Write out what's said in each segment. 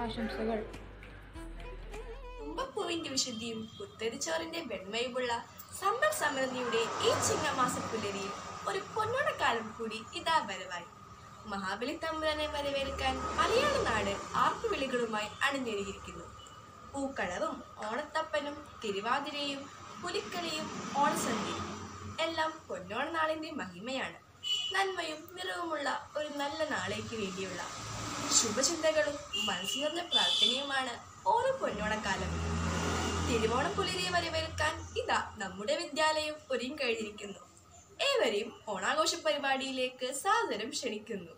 ആശംസകൾ തുമ്പപ്പൂവിന്റെ വിശുദ്ധിയും കുത്തരിച്ചോറിന്റെ വെണ്മയുമുള്ള സമ്പൽ സമൃദ്ധിയുടെ ഈ ചിങ്ങമാസ പുലരിയിൽ ഒരു പൊന്നോണക്കാലം കൂടി ഇതാ വരവായി മഹാബലി തമ്പുരാനെ വരവേൽക്കാൻ മലയാള നാട് ആർപ്പുവിളികളുമായി അണിഞ്ഞൊരുങ്ങിയിരിക്കുന്നു പൂക്കളവും ഓണത്തപ്പനും തിരുവാതിരയും പുലിക്കളിയും ഓണസന്ധ്യയും എല്ലാം പൊന്നോണ നാളിന്റെ മഹിമയാണ് നന്മയും നിറവുമുള്ള ഒരു നല്ല നാളേക്ക് വേണ്ടിയുള്ള ശുഭചിന്തകളും മനസ്സിൽ നിറഞ്ഞ പ്രാർത്ഥനയുമാണ് ഓരോ പൊന്നോണക്കാലം തിരുവോണം പുലരിയെ വരവേൽക്കാൻ ഇതാ നമ്മുടെ വിദ്യാലയം ഒരുങ്ങി കഴിഞ്ഞിരിക്കുന്നു ഏവരെയും ഓണാഘോഷ പരിപാടിയിലേക്ക് സാദരം ക്ഷണിക്കുന്നു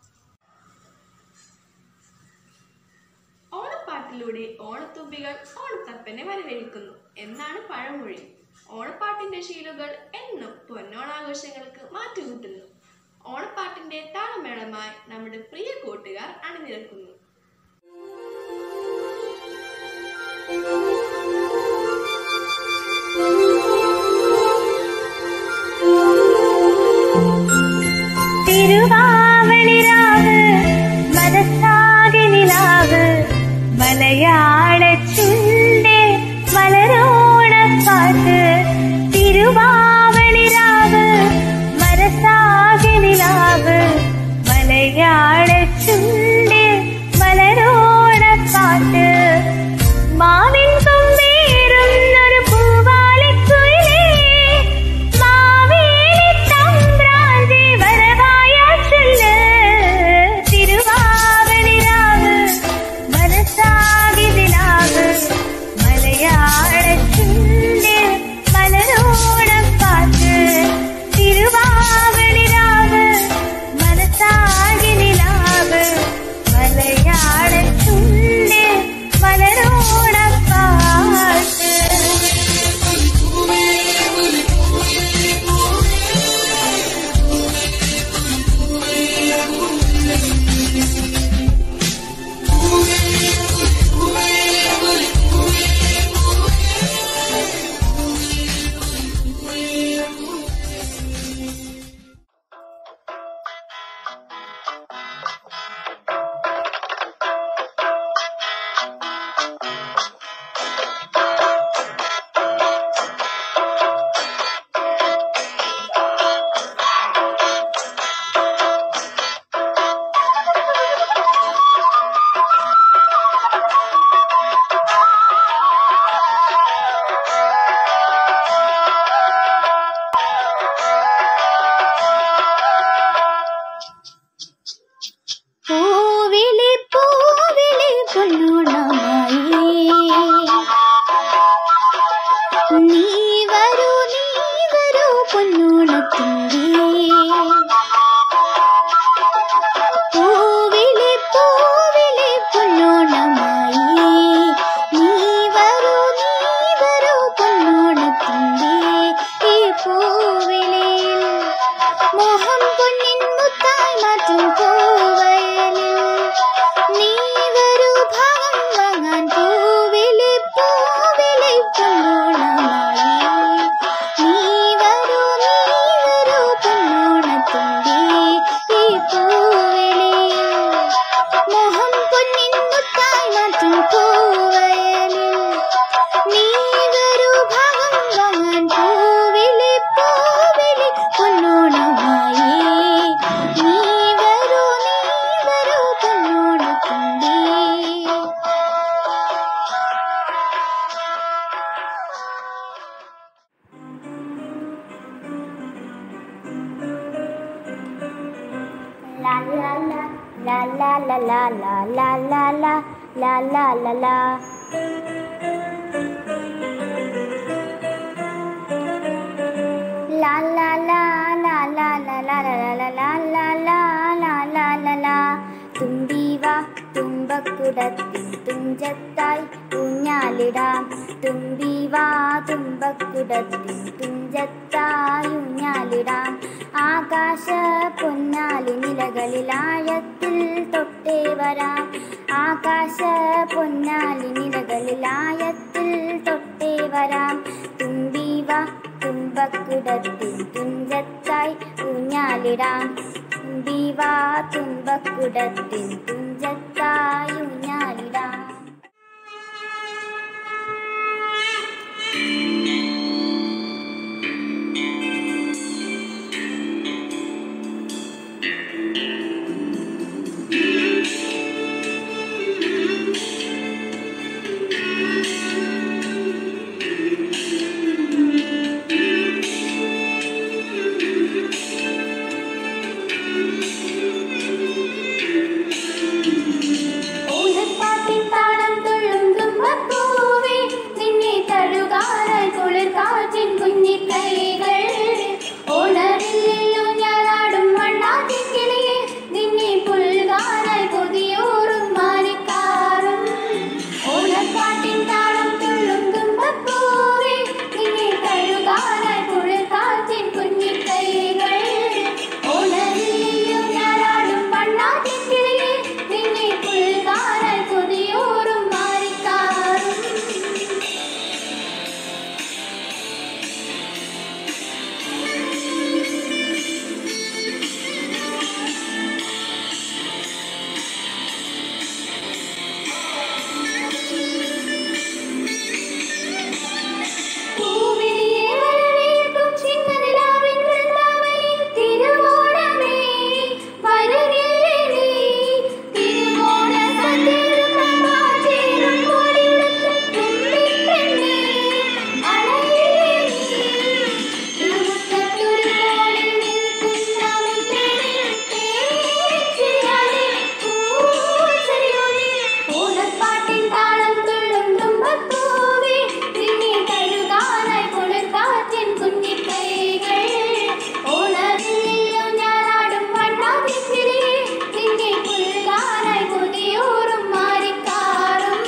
ഓണപ്പാട്ടിലൂടെ ഓണത്തുമ്പികൾ ഓണത്തപ്പനെ വരവേൽക്കുന്നു എന്നാണ് പഴമൊഴി ഓണപ്പാട്ടിന്റെ ശീലുകൾ എന്നും പൊന്നോണാഘോഷങ്ങൾക്ക് മാറ്റുകൂട്ടുന്നു ഓണപ്പാട്ടിന്റെ താളമേളമായി നമ്മുടെ പ്രിയ കൂട്ടുകാർ അണിനിരക്കുന്നു തിരുവാവളിരാവ് മനസ്സാകെ നിലാവ് മലയാള ചുണ്ടേ മലരോണപ്പാട്ട് തിരുവാവളിരാവ് മനസ്സാകെ നിലാവ് മലയാള ചുണ്ടേ മലരോണപ്പാട്ട് മാവിൻ കൊമ്പേറുന്നൊരു പൂവാലിക്കുയിലേ മാവേലി തമ്പ്രാന്റെ വരവായ ചൊല്ല് തിരുവാവലിരാവ് മനസ്സാകി നിലാവ് മലയാള ചുണ്ട് മലരോണപ്പാട്ട് തിരുവാവലിരാവ് മനസ്സാകി നിലാവ് മലയാള ചുണ്ട് മലരോണപ്പാട്ട് പൂവിളി പൂവിളി പൊന്നോണമായി നീ വരൂ നീ വരൂ പൊന്നോണത്തിൻ്റെ പൂവിളി പൂവിളി പൊന്നോണമായി നീ വരൂ നീ വരൂ പൊന്നോണത്തിൻ്റെ ഈ പൂവിളിയിൽ മോഹം പൊന്നിൻ മുത്തായി മാറ്റും പൂവയലിൽ നീ വരൂ ഭാഗം വാങ്ങാൻ പൂവിളി പൂവിളി പൊന്നോണമായി നീ വരൂ നീ വരൂ പൊന്നോണത്തിൻ്റെ ഈ പൂവിളിയിൽ മോഹം പൊന്നിൻ മുത്തായി മാറ്റും പൂവയലിൽ നീ വരൂ ഭാഗം വാങ്ങാൻ പൂവിളി പൂവിളി പൊന്നോണമായി നീ വരൂ നീ വരൂ പൊന്നോണത്തിൻ്റെ La la la la la la la la la la la la la la la La la la la la la la la la la la la la la la la തുമ്പി വാ തുമ്പക്കുടത്തിൻ തുഞ്ചത്തായി ഊഞ്ഞാലിടാം തുമ്പി വാ തുമ്പക്കുടത്തിൻ തുഞ്ചത്തായി ഊഞ്ഞാലിടാം ആകാശ പൊന്നാലി നിലകളിൽ ആഴത്തിൽ തൊട്ടേ വരാം ആകാശ പൊന്നാലി നിലകളിൽ ആഴത്തിൽ തൊട്ടേ വരാം തുമ്പി വാ തുമ്പക്കുടത്തിൻ തുഞ്ചത്തായി ഊഞ്ഞാലിടാം തുമ്പി വാ തുമ്പക്കുടത്തിൻ തുഞ്ചത്തായി ഊഞ്ഞാലിടാം ഓണപ്പാട്ടിൻ താളം തുള്ളും തുമ്പപ്പൂവേ, നിന്നെ തഴുകാനായി കുളിർ കാറ്റിൻ കുഞ്ഞിക്കൈകൾ. ഓണവില്ലിലോ ഞാനാടും വണ്ണാത്തിക്കിളിയെ, നിന്നെ പുൽകാനായി കൊതിയൂറും മാനിക്കാറും. ഓണപ്പാട്ടിൻ താളം തുള്ളും തുമ്പപ്പൂവേ, നിന്നെ തഴുകാനായി കുളിർ കാറ്റിൻ കുഞ്ഞിക്കൈകൾ. ഓണവില്ലിലോ ഞാനാടും വണ്ണാത്തിക്കിളിയെ, നിന്നെ പുൽകാനായി കൊതിയൂറും മാനിക്കാറും. പൂവിളിയെ വരവേൽക്കും ചിങ്ങനിലാവിൻ വൃന്ദാവനിൽ തിരുവോണമേ വരുകില്ലേ നീ? തിരുവോണ സദ്യരുമമാ ചേരും കൊടിയുടുത്ത് തുമ്പിപ്പെണ്ണേ അണയില്ലേ നീ? തിരുമുറ്റത്തൊരു കോണിൽ നിൽക്കുന്ന മുല്ലയിൽ തേച്ചിയാലെ പൂച്ചെടിയൊലി ഓണപ്പാട്ടിൻ താളം തുള്ളും തുമ്പപ്പൂവേ നിന്നെ തഴുകാനായി കുളിർ കാറ്റിൻ കുഞ്ഞിക്കൈകൾ ഓണവില്ലിലോ ഞാനാടും വണ്ണാതിക്കിളിയെ നിന്നെ പുൽകാനായി കൊതിയൂറും മാറിക്കാറും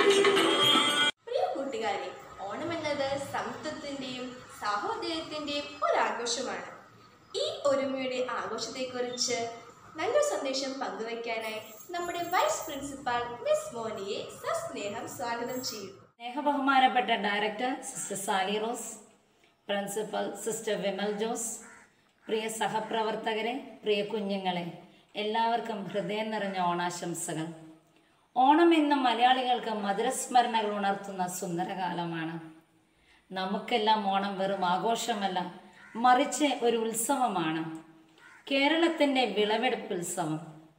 പ്രിയ കൂട്ടുകാരെ ഓണം എന്നത് സമത്വത്തിന്റെയും സാഹോദര്യത്തിന്റെയും ഒരു ആഘോഷമാണ് ഈ ഒരുമയുടെ ആഘോഷത്തെക്കുറിച്ച് നല്ലൊരു സന്ദേശം പങ്കുവയ്ക്കാനായി നമ്മുടെ വൈസ് പ്രിൻസിപ്പാൾ മിസ് മോനിയെ സസ്നേഹം സ്വാഗതം ചെയ്യുന്നു സ്നേഹബഹുമാനപ്പെട്ട director sister Sally Rose principal sister Vimal Jose പ്രിയ സഹപ്രവർത്തകരെ പ്രിയ കുഞ്ഞുങ്ങളെ എല്ലാവർക്കും ഹൃദയം നിറഞ്ഞ ഓണാശംസകൾ ഓണം എന്ന മലയാളികൾക്ക് മധുരസ്മരണകൾ ഉണർത്തുന്ന സുന്ദരകാലമാണ് നമുക്കെല്ലാം ഓണം വെറും ആഘോഷമല്ല മറിച്ച് ഒരു ഉത്സവമാണ് കേരളത്തിൻ്റെ വിളവെടുപ്പ് ഉത്സവം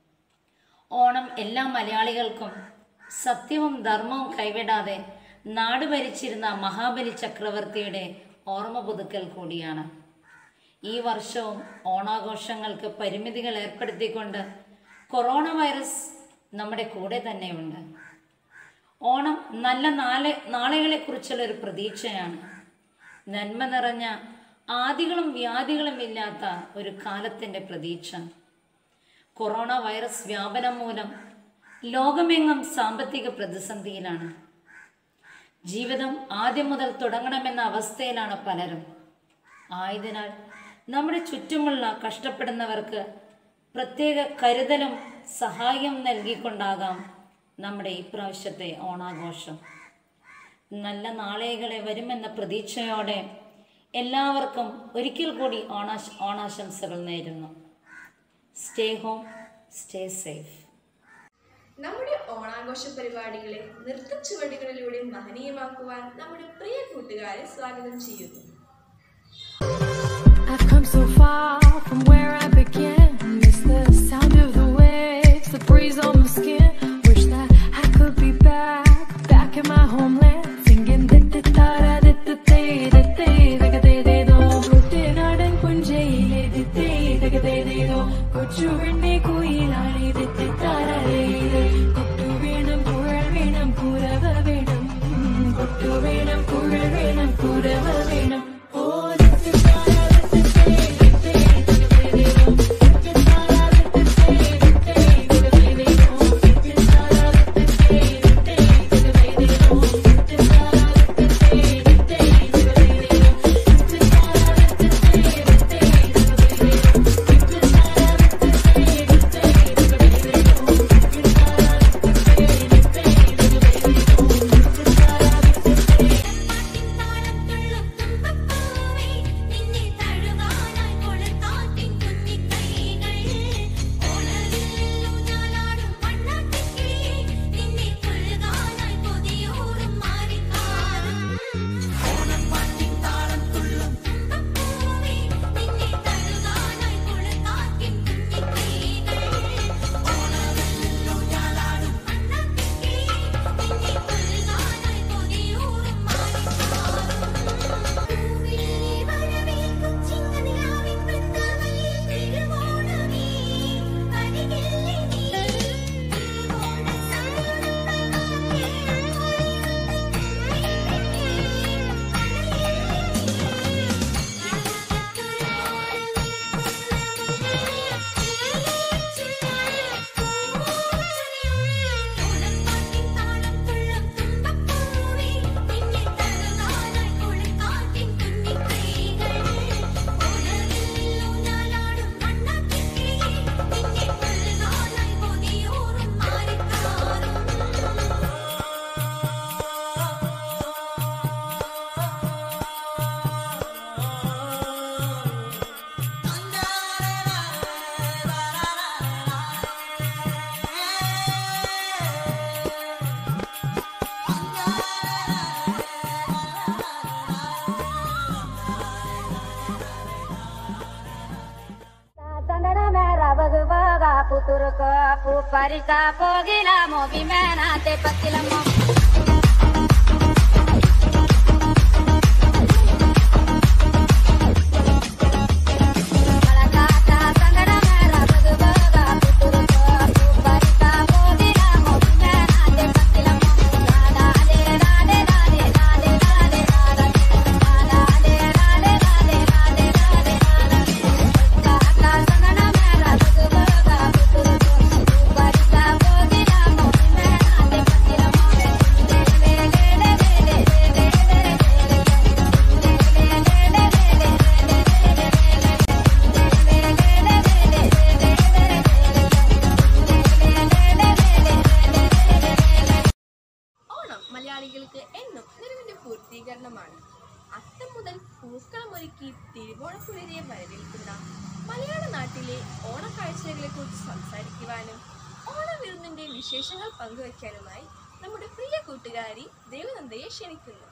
ഓണം എല്ലാ മലയാളികൾക്കും സത്യവും ധർമ്മവും കൈവിടാതെ നാട് ഭരിച്ചിരുന്ന മഹാബലി ചക്രവർത്തിയുടെ ഓർമ്മ പുതുക്കൽ കൂടിയാണ് ഈ വർഷവും ഓണാഘോഷങ്ങൾക്ക് പരിമിതികൾ ഏർപ്പെടുത്തിക്കൊണ്ട് കൊറോണ വൈറസ് നമ്മുടെ കൂടെ തന്നെയുണ്ട് ഓണം നല്ല നാളെ നാളുകളെക്കുറിച്ചുള്ള ഒരു പ്രതീക്ഷയാണ് നന്മ നിറഞ്ഞ ആദികളും വ്യാധികളും ഇല്ലാത്ത ഒരു കാലത്തിൻ്റെ പ്രതീക്ഷ കൊറോണ വൈറസ് വ്യാപനം മൂലം ലോകമെങ്ങും സാമ്പത്തിക പ്രതിസന്ധിയിലാണ് ജീവിതം ആദ്യം മുതൽ തുടങ്ങണമെന്ന അവസ്ഥയിലാണ് പലരും ആയതിനാൽ നമ്മുടെ ചുറ്റുമുള്ള കഷ്ടപ്പെടുന്നവർക്ക് പ്രത്യേക കരുതലും സഹായം നൽകിക്കൊണ്ടാകാം നമ്മുടെ ഇപ്രാവശ്യത്തെ ഓണാഘോഷം നല്ല നാളെകളെ വരുമെന്ന പ്രതീക്ഷയോടെ എല്ലാവർക്കും ഒരിക്കൽ കൂടി ഓണാശ ഓണാശംസകൾ നേരുന്നു സ്റ്റേ ഹോം സ്റ്റേ സേഫ് നമ്മുടെ ഓണാഘോഷ പരിപാടികളെ നൃത്തച്ചുവടുകളിലൂടെ മഹനീയമാക്കുവാൻ നമ്മുടെ പ്രിയ കൂട്ടുകാരെ സ്വാഗതം ചെയ്യുന്നു I've come so far from where I began. Miss the sound of the waves, the breeze on my skin. Wish that I could be back, back in my homeland, singing da da da da da da da da da da da da do. കുട്ടനാടൻ പുഞ്ചയിലെ ദിത്തേ ദഗ ദേ ദേ ദോ. കൊച്ചുവെണ്ണി കുയിലാളി ദിത്തി താരേ കൊട്ടു വേണം കുഴൽ വേണം കുരവ വേണം കൊട്ടു വേണം കുഴൽ വേണം കുരവ വേണം ഓ ദിത്തി താര ദിത്തി ദിത്തി ദിത്തി ദേ ദോ. ദിത്തി താര ദിത്തി ദിത്തി ദിത്തി ദേ ദോ. ദിത്തി താര ദിത്തി ദിത്തി ദിത്തി ദേ ദോ. ദിത്തി താര ദിത്തി ദിത്തി ദിത്തി ദേ ദോ. ദിത്തി താര താളം തുള്ളും പരിക്ക പോകിലാമോ വിമേനാത്തെ പത്തിലമ്മോ കളകാത്ത സങ്കടമേറ പുതുപോക പുതുരുകോ പരിക്ക പോകിലാമോ വിമേനാത്തെ പത്തിലമ്മോ രാധേ രാധേ രാധേ രാധേ രാധേ രാധേ രാധേ രാധേ രാധേ രാധേ രാധേ കാത്ത സങ്കടമേറ പുതുപോക പുതുരുകോ പരിക്ക പോകിലാമോ വിമേനാത്തെ പത്തിലമ്മോ ലേ ലേ ലേ ലേ ഓണം മലയാളികൾക്ക് എന്നും നിറവിന്റെ പൂർത്തീകരണമാണ് അത്തം മുതൽ പൂക്കളം ഒരുക്കി തിരുവോണക്കുളിരെ വരവേൽക്കുന്ന മലയാള നാട്ടിലെ ഓണക്കാഴ്ചകളെ കുറിച്ച് സംസാരിക്കുവാനും ഓണവിരുന്നിന്റെ വിശേഷങ്ങൾ പങ്കുവയ്ക്കാനുമായി നമ്മുടെ പ്രിയ കൂട്ടുകാരി ദേവനന്ദയെ ക്ഷണിക്കുന്നു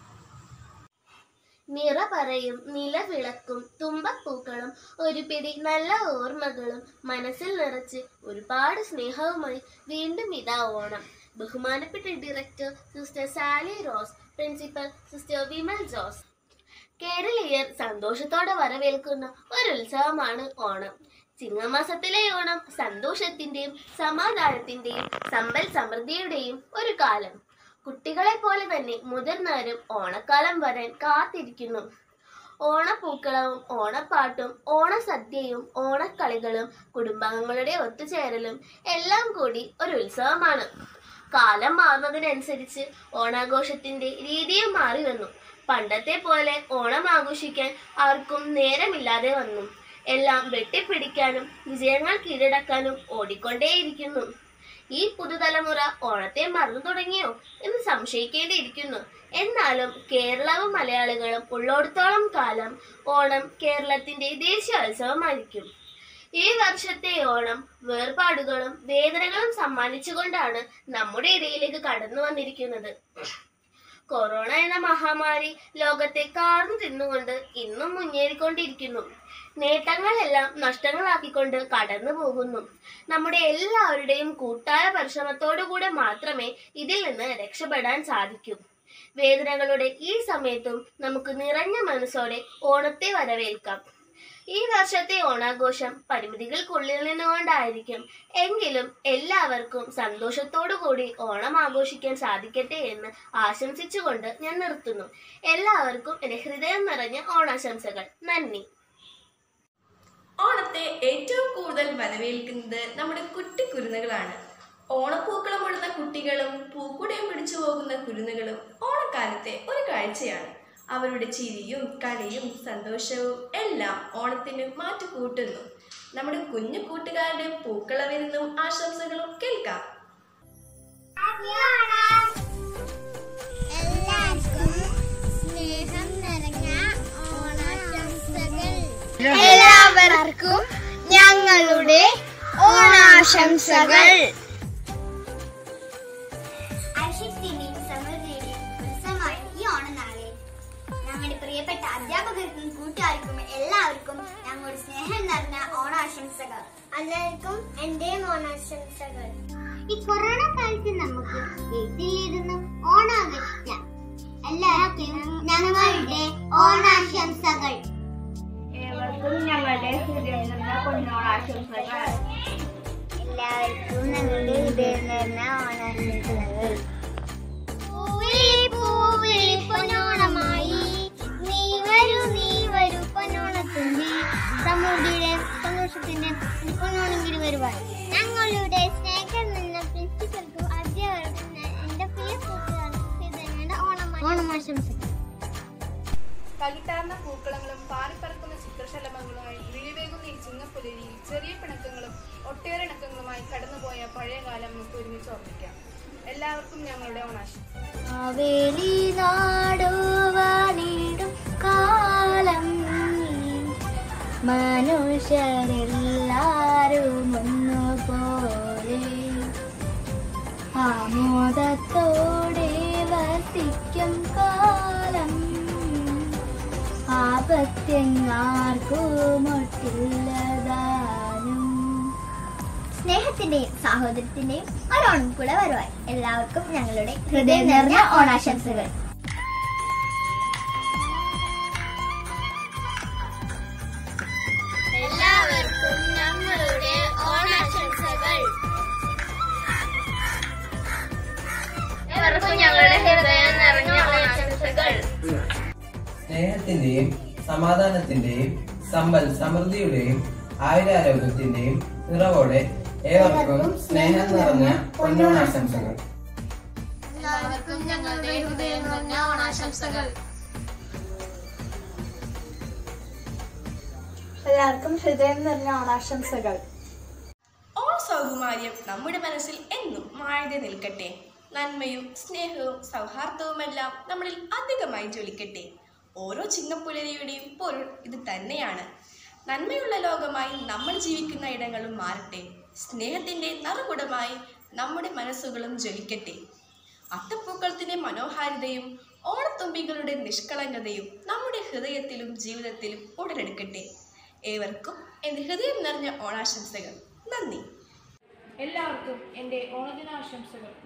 നിറപറയും നിലവിളക്കും തുമ്പപ്പൂക്കളും ഒരു പിടി നല്ല ഓർമ്മകളും മനസ്സിൽ നിറച്ച് ഒരുപാട് സ്നേഹവുമായി വീണ്ടും ഇതാ ഓണം ബഹുമാനപ്പെട്ട director sister Sally Rose principal sister Vimal Jose കേരളീയർ സന്തോഷത്തോടെ വരവേൽക്കുന്ന ഒരു ഉത്സവമാണ് ഓണം ചിങ്ങമാസത്തിലെ ഓണം സന്തോഷത്തിന്റെയും സമാധാനത്തിന്റെയും സമ്പൽ സമൃദ്ധിയുടെയും ഒരു കാലം കുട്ടികളെ പോലെ തന്നെ മുതിർന്നവരും ഓണക്കാലം വരാൻ കാത്തിരിക്കുന്നു ഓണപ്പൂക്കളവും ഓണപ്പാട്ടും ഓണസദ്യയും ഓണക്കളികളും കുടുംബാംഗങ്ങളുടെ ഒത്തുചേരലും എല്ലാം കൂടി ഒരു ഉത്സവമാണ് കാലം മാറുന്നതിനനുസരിച്ച് ഓണാഘോഷത്തിന്റെ രീതിയും മാറി വന്നു പണ്ടത്തെ പോലെ ഓണം ആഘോഷിക്കാൻ ആർക്കും നേരമില്ലാതെ വന്നു എല്ലാം വെട്ടിപ്പിടിക്കാനും വിജയങ്ങൾ കീഴടക്കാനും ഓടിക്കൊണ്ടേയിരിക്കുന്നു ഈ പുതുതലമുറ ഓണത്തെ മറന്നു തുടങ്ങിയോ എന്ന് സംശയിക്കേണ്ടിയിരിക്കുന്നു എന്നാലും കേരളവും മലയാളികളും ഉള്ളോടത്തോളം കാലം ഓണം കേരളത്തിന്റെ ദേശീയോത്സവമായിരിക്കും ഈ വർഷത്തെ ഓണം വേർപാടുകളും വേദനകളും സമ്മാനിച്ചുകൊണ്ടാണ് നമ്മുടെ ഇടയിലേക്ക് കടന്നു വന്നിരിക്കുന്നത് കൊറോണ എന്ന മഹാമാരി ലോകത്തെ കാർന്നു തിന്നുകൊണ്ട് ഇന്നും മുന്നേറിക്കൊണ്ടിരിക്കുന്നു നേട്ടങ്ങളെല്ലാം നഷ്ടങ്ങളാക്കിക്കൊണ്ട് കടന്നു പോകുന്നു നമ്മുടെ എല്ലാവരുടെയും കൂട്ടായ പരിശ്രമത്തോടുകൂടെ മാത്രമേ ഇതിൽ നിന്ന് രക്ഷപ്പെടാൻ സാധിക്കൂ വേദനകളുടെ ഈ സമയത്തും നമുക്ക് നിറഞ്ഞ മനസ്സോടെ ഓണത്തെ വരവേൽക്കാം ഈ വർഷത്തെ ഓണാഘോഷം പരിമിതികൾക്കുള്ളിൽ നിന്നുകൊണ്ടായിരിക്കും എങ്കിലും എല്ലാവർക്കും സന്തോഷത്തോടു കൂടി ഓണം ആഘോഷിക്കാൻ സാധിക്കട്ടെ എന്ന് ആശംസിച്ചുകൊണ്ട് ഞാൻ നിർത്തുന്നു എല്ലാവർക്കും എന്റെ ഹൃദയം നിറഞ്ഞ ഓണാശംസകൾ നന്ദി ഓണത്തെ ഏറ്റവും കൂടുതൽ വരവേൽക്കുന്നത് നമ്മുടെ കുട്ടി കുരുന്നുകളാണ് ഓണപ്പൂക്കളം ഉടുന്ന കുട്ടികളും പൂക്കുടയും പിടിച്ചു പോകുന്ന കുരുന്നുകളും ഓണക്കാലത്തെ ഒരു കാഴ്ചയാണ് അവരുടെ ചിരിയും കളിയും സന്തോഷവും എല്ലാം ഓണത്തിന് മാറ്റു കൂട്ടുന്നു നമ്മുടെ കുഞ്ഞു കൂട്ടുകാരുടെ പൂക്കളവിരുന്നും ആശംസകളും കേൾക്കാം എല്ലാവർക്കും സ്നേഹം നിറഞ്ഞ ഓണാശംസകൾ എല്ലാവർക്കും ഞങ്ങളുടെ ഓണാശംസകൾ ഐശ്വര്യത്തിന്റെയും സമൃദ്ധിയുടെയും ഉത്സവമായ ഈ ഓണനാളിൽ ഞങ്ങളുടെ പ്രിയപ്പെട്ട അധ്യാപകർക്കും കൂട്ടുകാർക്കും എല്ലാവർക്കും ഞങ്ങളുടെ സ്നേഹം നിറഞ്ഞ ഓണാശംസകൾ എല്ലാവർക്കും എന്റെയും ഓണാശംസകൾ ഈ കൊറോണ കാലത്ത് നമുക്ക് വീട്ടിലിരുന്ന് ഓണാഘോഷിക്കാം എല്ലാവർക്കും ഞങ്ങളുടെ ഓണാശംസകൾ ഏവർക്കും ഞങ്ങളുടെ ഹൃദയം നിറഞ്ഞ പൊന്നോണാശംസകൾ എല്ലാവർക്കും ഞങ്ങളുടെ ഹൃദയം നിറഞ്ഞ ഓണാശംസകൾ പൂവിളി പൂവിളി പൊന്നോണമായി നീ വരൂ നീ വരൂ പൊന്നോണത്തിന്റെ സമൃദ്ധിയുടെ സന്തോഷത്തിന്റെ പൊന്നോണമെങ്കിൽ വരുവാൻ ഞങ്ങളുടെ സ്നേഹം നിന്ന പ്രിൻസിപ്പൽക്കും അധ്യാപകർക്കും ഞാൻ എന്റെ പ്രിയ കൂട്ടുകാർക്കും ഹൃദയങ്ങളുടെ ഓണമാശംസകൾ പകിട്ടാർന്ന പൂക്കളങ്ങളും പാറിപ്പറക്കുന്ന ചിത്രശലഭങ്ങളുമായി വിളിവേകുന്ന ഈ ചിങ്ങപ്പുലരിയിൽ ചെറിയ പിണക്കങ്ങളും ഒട്ടേറെ ഇണക്കങ്ങളുമായി കടന്നുപോയ പഴയ കാലം നമുക്ക് ഒരുമിച്ച് ഓർമ്മിക്കാം എല്ലാവർക്കും ഞങ്ങളുടെ ഓണാശം ആവേലി നാടുവാനിടും കാലം മനുഷ്യരെല്ലാരും ഒന്നുപോലെ ആമോദത്തോടെ വസിക്കും കാലം ആപത്യങ്ങാർക്കുമൊട്ടില്ലതാനും സ്നേഹത്തിന്റെയും സാഹോദര്യത്തിന്റെയും ഒരോണം കൂടെ വരുവായി എല്ലാവർക്കും ഞങ്ങളുടെ ഹൃദയം നിറഞ്ഞ ഓണാശംസകൾ എല്ലാവർക്കും ഞങ്ങളുടെ ഓണാശംസകൾ എല്ലാവർക്കും ഞങ്ങളുടെ ഹൃദയം നിറഞ്ഞ ഓണാശംസകൾ സ്നേഹത്തിന്റെയും സമാധാനത്തിന്റെയും സമ്പൽ സമൃദ്ധിയുടെയും ആയുരാരോഗ്യത്തിന്റെയും നിറവോടെ ഏവർക്കും സ്നേഹം നിറഞ്ഞ പൊന്നോണാശംസകൾ എല്ലാവർക്കും ഞങ്ങളുടെ ഹൃദയം നിറഞ്ഞ ഓണാശംസകൾ എല്ലാവർക്കും ഹൃദയം നിറഞ്ഞ ഓണാശംസകൾ ഓണസൗകുമാര്യം നമ്മുടെ മനസ്സിൽ എന്നും മായതെ നിൽക്കട്ടെ നന്മയും സ്നേഹവും സൗഹാർദ്ദവുമെല്ലാം നമ്മളിൽ അധികമായി ജ്വലിക്കട്ടെ ഓരോ ചിങ്ങപ്പുലരിയുടെയും പൊരുൾ ഇത് തന്നെയാണ് നന്മയുള്ള ലോകമായി നമ്മൾ ജീവിക്കുന്ന ഇടങ്ങളും മാറട്ടെ സ്നേഹത്തിൻ്റെ നറുകുടമായി നമ്മുടെ മനസ്സുകളും ജ്വലിക്കട്ടെ അത്തപ്പൂക്കളത്തിൻ്റെ മനോഹാരിതയും ഓണത്തുമ്പികളുടെ നിഷ്കളങ്കതയും നമ്മുടെ ഹൃദയത്തിലും ജീവിതത്തിലും ഉടലെടുക്കട്ടെ ഏവർക്കും എൻ്റെ ഹൃദയം നിറഞ്ഞ ഓണാശംസകൾ നന്ദി എല്ലാവർക്കും എൻ്റെ ഓണദിനാശംസകൾ